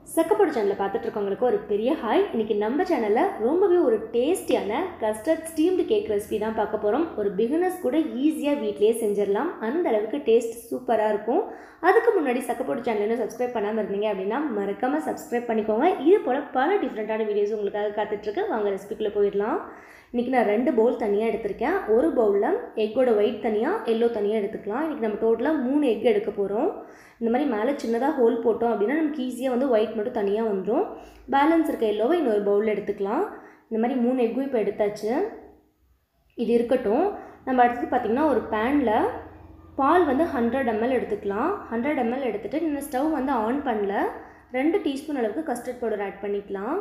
சக்கப்போடு சேனலில் பார்த்துட்டு இருக்கவங்களுக்கு ஒரு பெரிய ஹாய் இன்னைக்கு நம்ம சேனலில் ரொம்பவே ஒரு டேஸ்டியான கஸ்டர்ட் ஸ்டீம்டு கேக் ரெசிபி தான் பார்க்க போகிறோம் ஒரு பிகினர்ஸ் கூட ஈஸியாக வீட்லேயே செஞ்சிடலாம் அந்த அளவுக்கு டேஸ்ட் சூப்பராக இருக்கும் அதுக்கு முன்னாடி சக்கப்போடு சேனல் சப்ஸ்கிரைப் பண்ணாமல் இருந்தீங்க அப்படின்னா மறக்காமல் சப்ஸ்கிரைப் பண்ணிக்கோங்க இது போல் பல டிஃப்ரெண்ட்டான வீடியோஸ் உங்களுக்காக காத்துட்ருக்கு வாங்க ரெசிபிக்குள்ளே போயிடலாம் இன்றைக்கி நான் ரெண்டு பவுல் தனியாக எடுத்திருக்கேன் ஒரு பவுலில் எக்கோட ஒயிட் தனியாக எல்லோ தனியாக எடுத்துக்கலாம் இன்றைக்கி நம்ம டோட்டலாக மூணு எக் எடுக்க போகிறோம் இந்த மாதிரி மேலே சின்னதாக ஹோல் போட்டோம் அப்படின்னா நமக்கு ஈஸியாக வந்து ஒயிட் மட்டும் தனியாக வந்துடும் பேலன்ஸ் இருக்க எல்லோவை இன்னொரு பவுலில் எடுத்துக்கலாம் இந்த மாதிரி மூணு எக்கும் இப்போ எடுத்தாச்சு இது இருக்கட்டும் நம்ம அடுத்தது பார்த்திங்கன்னா ஒரு பேனில் பால் வந்து ஹண்ட்ரட் எம்எல் எடுத்துக்கலாம் ஹண்ட்ரட் எம்எல் எடுத்துகிட்டு இந்த ஸ்டவ் வந்து ஆன் பண்ணல ரெண்டு டீஸ்பூன் அளவுக்கு கஸ்டர்ட் பவுடர் ஆட் பண்ணிக்கலாம்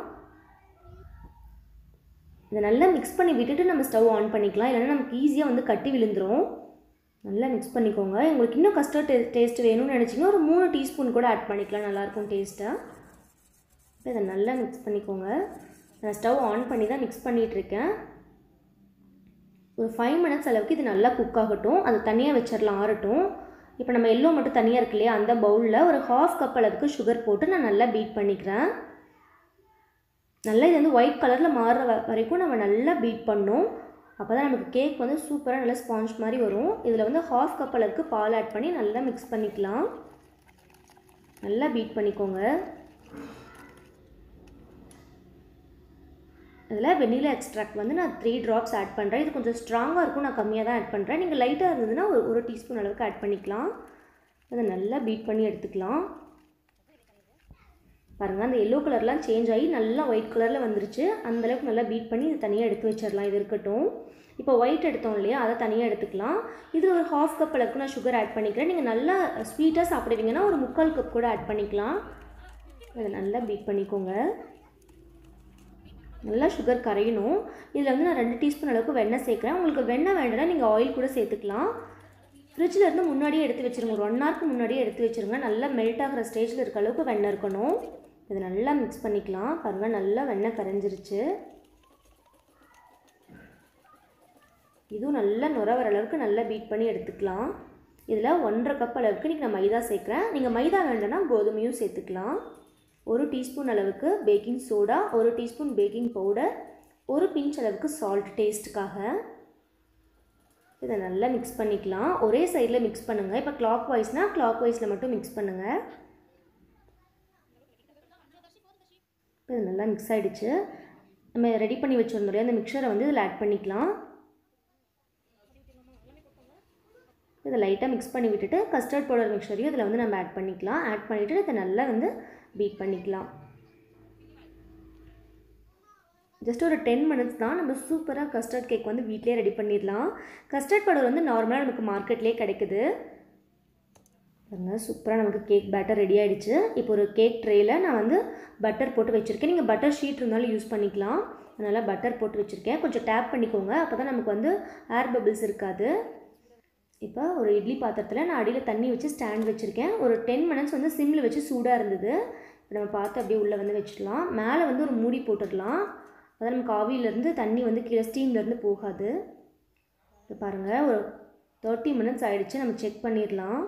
இதை நல்லா மிக்ஸ் பண்ணி விட்டுட்டு நம்ம ஸ்டவ் ஆன் பண்ணிக்கலாம் இல்லைன்னா நமக்கு ஈஸியாக வந்து கட்டி விழுந்துடும் நல்லா மிக்ஸ் பண்ணிக்கோங்க உங்களுக்கு இன்னும் கஸ்டர்ட் டேஸ்ட் வேணும்னு நினச்சிங்கன்னா ஒரு மூணு டீஸ்பூன் கூட ஆட் பண்ணிக்கலாம் நல்லாயிருக்கும் டேஸ்ட்டாக இப்போ இதை நல்லா மிக்ஸ் பண்ணிக்கோங்க நான் ஸ்டவ் ஆன் பண்ணி தான் மிக்ஸ் பண்ணிகிட்ருக்கேன் ஒரு ஃபைவ் மினிட்ஸ் அளவுக்கு இது நல்லா குக் ஆகட்டும் அது தனியாக வச்சிடலாம் ஆறட்டும் இப்போ நம்ம எல்லோ மட்டும் தனியாக இருக்கு இல்லையா அந்த பவுலில் ஒரு ஹாஃப் கப் அளவுக்கு சுகர் போட்டு நான் நல்லா பீட் பண்ணிக்கிறேன் நல்லா இது வந்து ஒயிட் கலரில் மாறுற வ வரைக்கும் நம்ம நல்லா பீட் பண்ணோம் அப்போ தான் நமக்கு கேக் வந்து சூப்பராக நல்லா ஸ்பாஞ்ச் மாதிரி வரும் இதில் வந்து ஹாஃப் கப் அளவுக்கு பால் ஆட் பண்ணி நல்லா மிக்ஸ் பண்ணிக்கலாம் நல்லா பீட் பண்ணிக்கோங்க இதில் வெண்ணிலா எக்ஸ்ட்ராக்ட் வந்து நான் த்ரீ ட்ராப்ஸ் ஆட் பண்ணுறேன் இது கொஞ்சம் ஸ்ட்ராங்காக இருக்கும் நான் கம்மியாக தான் ஆட் பண்ணுறேன் நீங்கள் லைட்டாக இருந்ததுன்னா ஒரு ஒரு டீஸ்பூன் அளவுக்கு ஆட் பண்ணிக்கலாம் அதை நல்லா பீட் பண்ணி எடுத்துக்கலாம் பாருங்கள் அந்த எல்லோ கலர்லாம் சேஞ்ச் ஆகி நல்லா ஒயிட் கலரில் வந்துருச்சு அந்தளவுக்கு நல்லா பீட் பண்ணி இது தனியாக எடுத்து வச்சிடலாம் இது இருக்கட்டும் இப்போ ஒயிட் எடுத்தோம் இல்லையா அதை தனியாக எடுத்துக்கலாம் இது ஒரு ஹாஃப் கப் அளவுக்கு நான் சுகர் ஆட் பண்ணிக்கிறேன் நீங்கள் நல்லா ஸ்வீட்டாக சாப்பிடுவீங்கன்னா ஒரு முக்கால் கப் கூட ஆட் பண்ணிக்கலாம் அதை நல்லா பீட் பண்ணிக்கோங்க நல்லா சுகர் கரையணும் இதில் வந்து நான் ரெண்டு டீஸ்பூன் அளவுக்கு வெண்ணெய் சேர்க்குறேன் உங்களுக்கு வெண்ணெய் வேண்டாம்னா நீங்கள் ஆயில் கூட சேர்த்துக்கலாம் ஃப்ரிட்ஜில் இருந்து முன்னாடியே எடுத்து வச்சுருங்க ஒரு ஒன் ஹவருக்கு முன்னாடியே எடுத்து வச்சுருங்க நல்லா மெல்ட் ஆகிற ஸ்டேஜில் இருக்க அளவுக்கு வெண்ணெய் இருக்கணும் இதை நல்லா மிக்ஸ் பண்ணிக்கலாம் பாருங்கள் நல்லா வெண்ணெய் கரைஞ்சிருச்சு இதுவும் நல்லா நுர வர அளவுக்கு நல்லா பீட் பண்ணி எடுத்துக்கலாம் இதில் ஒன்றரை கப் அளவுக்கு இன்றைக்கி நான் மைதா சேர்க்குறேன் நீங்கள் மைதா வேண்டாம்னா கோதுமையும் சேர்த்துக்கலாம் ஒரு டீஸ்பூன் அளவுக்கு பேக்கிங் சோடா ஒரு டீஸ்பூன் பேக்கிங் பவுடர் ஒரு பிஞ்ச் அளவுக்கு சால்ட் டேஸ்ட்டுக்காக இதை நல்லா மிக்ஸ் பண்ணிக்கலாம் ஒரே சைடில் மிக்ஸ் பண்ணுங்கள் இப்போ கிளாக் வைஸ்னால் கிளாக் வைஸில் மட்டும் மிக்ஸ் பண்ணுங்கள் இது நல்லா மிக்ஸ் ஆகிடுச்சு நம்ம ரெடி பண்ணி வச்சுருந்தோம் அந்த மிக்சரை வந்து இதில் ஆட் பண்ணிக்கலாம் இதை லைட்டாக மிக்ஸ் பண்ணி விட்டுட்டு கஸ்டர்ட் பவுடர் மிக்சரையும் இதில் வந்து நம்ம ஆட் பண்ணிக்கலாம் ஆட் பண்ணிவிட்டு இதை நல்லா வந்து பீட் பண்ணிக்கலாம் ஜஸ்ட் ஒரு டென் மினிட்ஸ் தான் நம்ம சூப்பராக கஸ்டர்ட் கேக் வந்து வீட்டிலே ரெடி பண்ணிடலாம் கஸ்டர்ட் பவுடர் வந்து நார்மலாக நமக்கு மார்க்கெட்லேயே கிடைக்குது பாருங்க சூப்பராக நமக்கு கேக் பேட்டர் ரெடி ஆகிடுச்சு இப்போ ஒரு கேக் ட்ரேயில் நான் வந்து பட்டர் போட்டு வச்சுருக்கேன் நீங்கள் பட்டர் ஷீட் இருந்தாலும் யூஸ் பண்ணிக்கலாம் அதனால் பட்டர் போட்டு வச்சுருக்கேன் கொஞ்சம் டேப் பண்ணிக்கோங்க அப்போ தான் நமக்கு வந்து ஏர் பபிள்ஸ் இருக்காது இப்போ ஒரு இட்லி பாத்திரத்தில் நான் அடியில் தண்ணி வச்சு ஸ்டாண்ட் வச்சுருக்கேன் ஒரு டென் மினிட்ஸ் வந்து சிம்மில் வச்சு சூடாக இருந்தது நம்ம பார்த்து அப்படியே உள்ளே வந்து வச்சுக்கலாம் மேலே வந்து ஒரு மூடி போட்டுடலாம் அதான் நமக்கு ஆவியிலேருந்து தண்ணி வந்து கீழே ஸ்டீம்லேருந்து போகாது இப்போ பாருங்கள் ஒரு தேர்ட்டி மினிட்ஸ் ஆகிடுச்சு நம்ம செக் பண்ணிடலாம்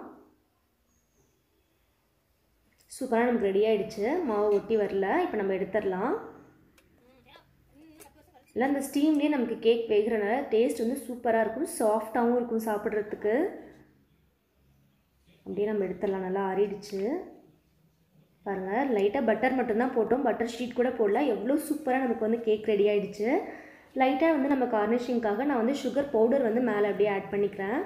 சூப்பராக நமக்கு ரெடி ஆகிடுச்சு மாவு ஒட்டி வரல இப்போ நம்ம எடுத்துடலாம் இல்லை அந்த ஸ்டீம்லேயே நமக்கு கேக் வேகிறனால டேஸ்ட் வந்து சூப்பராக இருக்கும் சாஃப்டாகவும் இருக்கும் சாப்பிட்றதுக்கு அப்படியே நம்ம எடுத்துடலாம் நல்லா ஆறிடுச்சு பாருங்கள் லைட்டாக பட்டர் மட்டும்தான் போட்டோம் பட்டர் ஷீட் கூட போடல எவ்வளோ சூப்பராக நமக்கு வந்து கேக் ரெடி ஆகிடுச்சு லைட்டாக வந்து நம்ம கார்னிஷிங்காக நான் வந்து சுகர் பவுடர் வந்து மேலே அப்படியே ஆட் பண்ணிக்கிறேன்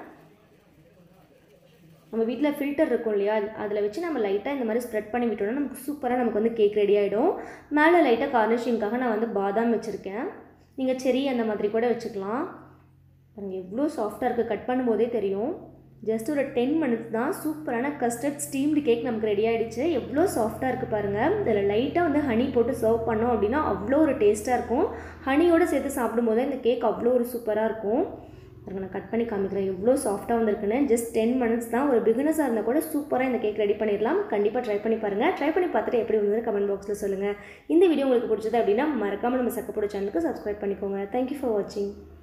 நம்ம வீட்டில் ஃபில்டர் இருக்கும் இல்லையா அதில் வச்சு நம்ம லைட்டாக இந்த மாதிரி ஸ்ப்ரெட் பண்ணி விட்டோம்னா நமக்கு சூப்பராக நமக்கு வந்து கேக் ரெடி ஆகிடும் மேலே லைட்டாக கார்னிஷிங்காக நான் வந்து பாதாம் வச்சுருக்கேன் நீங்கள் செரி அந்த மாதிரி கூட வச்சுக்கலாம் பாருங்கள் எவ்வளோ சாஃப்டாக இருக்குது கட் பண்ணும்போதே தெரியும் ஜஸ்ட் ஒரு டென் மினிட்ஸ் தான் சூப்பரான கஸ்டர்ட் ஸ்டீம்டு கேக் நமக்கு ரெடி ஆகிடுச்சு எவ்வளோ சாஃப்டாக இருக்குது பாருங்கள் இதில் லைட்டாக வந்து ஹனி போட்டு சர்வ் பண்ணோம் அப்படின்னா அவ்வளோ ஒரு டேஸ்ட்டாக இருக்கும் ஹனியோடு சேர்த்து சாப்பிடும்போது இந்த கேக் அவ்வளோ ஒரு சூப்பராக இருக்கும் பாருங்க நான் கட் பண்ணி காமிக்கிறேன் எவ்வளோ சாஃப்டாக வந்திருக்குன்னு ஜஸ்ட் டென் மினிட்ஸ் தான் ஒரு பிகினஸாக இருந்தால் கூட சூப்பராக இந்த கேக் ரெடி பண்ணிடலாம் கண்டிப்பாக ட்ரை பண்ணி பாருங்கள் ட்ரை பண்ணி பார்த்துட்டு எப்படி வந்தது கமெண்ட் பாக்ஸில் சொல்லுங்கள் இந்த வீடியோ உங்களுக்கு பிடிச்சது அப்படின்னா மறக்காமல் நம்ம சக்கப்போட சேனலுக்கு சப்ஸ்கிரைப் பண்ணிக்கோங்க தேங்க்யூ ஃபார் வாட்சிங்